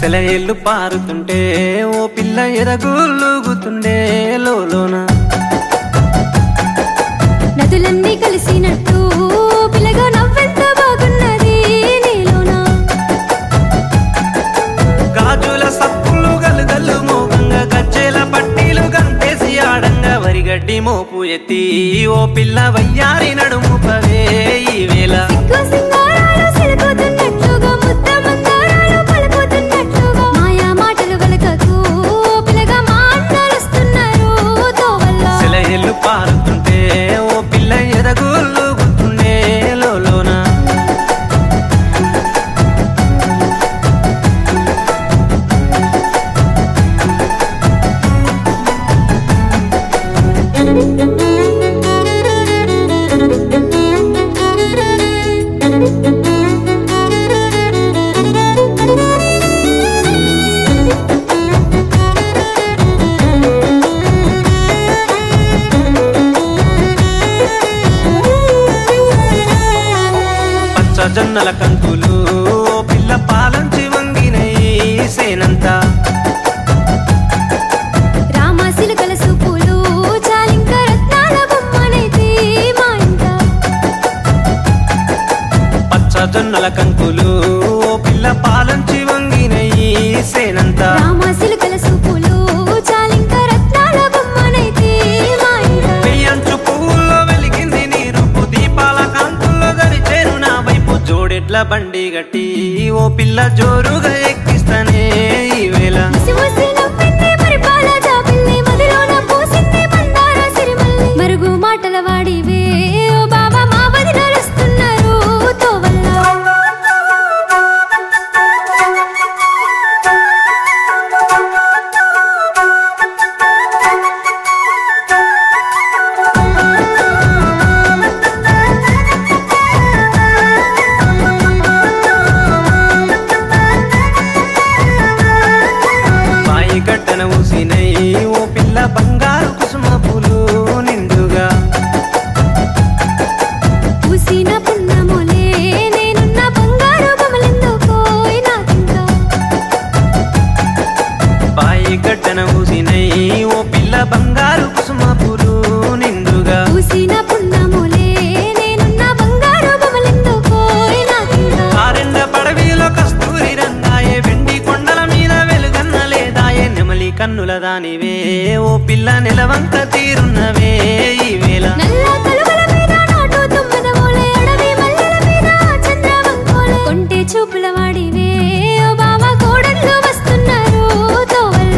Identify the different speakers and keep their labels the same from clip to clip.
Speaker 1: సెలయేళ్ళు పారుతుంటే ఓ పిల్ల ఎదగులుగుతుండే లోన
Speaker 2: నదులన్నీ కలిసినట్టు పిల్లగా నవ్వెంత బాగున్నది నీలోనా
Speaker 1: గాజుల సప్పులు గలుగల్లు మోగంగా గజ్జెల పట్టీలు గంతేసి ఆడంగా వరిగడ్డి మోపు ఎత్తి ఓ పిల్ల వయ్యారి నడుము పవే ఈ వేళ
Speaker 2: సిగ్గు సింగారాలు సిలుకుతున్నట్లుగా ముద్ద మందారాలు పలుకుతున్నట్లుగా మాయా మాటలు వెలకకు పిల్లగా మా అన్నలుస్తున్నారు తోవల్ల
Speaker 1: సెలయేళ్ళు పారుతుంటే ఓ పిల్ల ఎదగులుగుతుండే లోన పచ్చ జొన్నల కంకులు ఓ పిల్ల పాలంచి వంగినయి సేనంతా
Speaker 2: రామ సిలుకల సూపులు చాలింక రత్నాల బొమ్మనైతే మా ఇంట
Speaker 1: పచ్చ జొన్నల కంకులు ఓ పిల్ల పాలంచి వంగినయి సేనంతా
Speaker 2: రామ సిలుకల సూపులు చాలింక రత్నాల బొమ్మనైతే మా ఇంట
Speaker 1: పెయ్యంచు పువ్వుల్లో వెలిగింది నీ రూపు దీపాల కాంతుల్లో దరిచేరు నా వైపు జోడెడ్ల బండి గట్టి ఓ పిల్ల జోరుగా ఎక్కిస్తానే ఈ వేళ
Speaker 2: ముసి ముసి నవ్వింది పరిపాల జాబిల్లి మదిలోన పూసింది మందార సిరిమల్లి మరుగు మాటల వాడివే ఓ బాబా మా వదిలేస్తున్నారు తోవల్ల
Speaker 1: బాయి గడ్డన ఊసినై ఓ పిల్ల బంగారు కుసుమ పూలు నిండుగా
Speaker 2: పూసిన పున్నములే నేనున్న బంగారు బొమ్మలెందుకో నాకింకా
Speaker 1: బాయి గడ్డన ఊసినై ఓ పిల్ల బంగారు కుసుమ పూలు నిండుగా
Speaker 2: పూసిన పున్నములే నేనున్న బంగారు బొమ్మలెందుకో నాకింకా
Speaker 1: ఆరెండ పడవిలో కస్తూరి రంగాయే వెండి కొండల మీద వెలుగన్న లేదాయే నెమలి కన్నుల దానివే ఓ పిల్ల నిలవంక తీరున్నవే ఈ వేళ
Speaker 2: నల్ల కలువల మీద నాటు తుమ్మెద మోలే అడవి మల్లెల మీద చంద్రవంకోలే కొంటే చూపుల వాడివే ఓ బావ కోడళ్ళు వస్తున్నారు తోవల్ల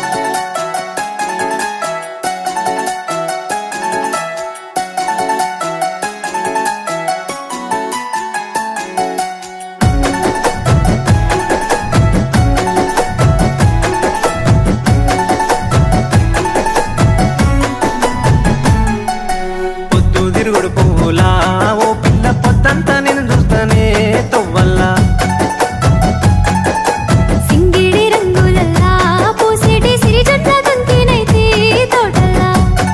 Speaker 1: పొద్దు తిరుగుడు పువ్వులా ఓ పిల్ల పొద్దంతా నేను చూస్తానే తొవ్వల్లా
Speaker 2: సింగిడి రంగులల్లా పూసేటి సిరిజట్ల కుంతినైతే తోటల్లా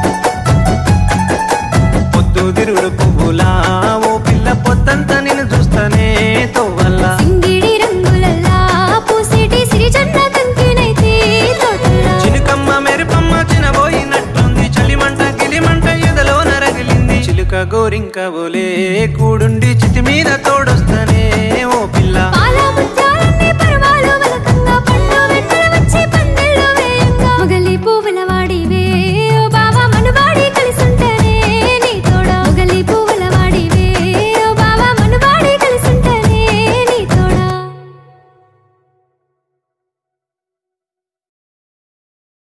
Speaker 1: పొద్దు తిరుగుడు పువ్వులా ఓ పిల్ల పొద్దంతా నేను చూస్తానే తొవ్వల్లా
Speaker 2: సింగిడి రంగులల్లా పూసేటి సిరిజట్ల కుంతినైతే తోటల్లా
Speaker 1: చినుకమ్మ మెరుపమ్మ చినబోయినట్టుంది చలిమంట గిలిమంట ఎదలో నరగిలింది చిలుక గోరింక బోలే కూడుండి చితి మీద తోడొస్తానే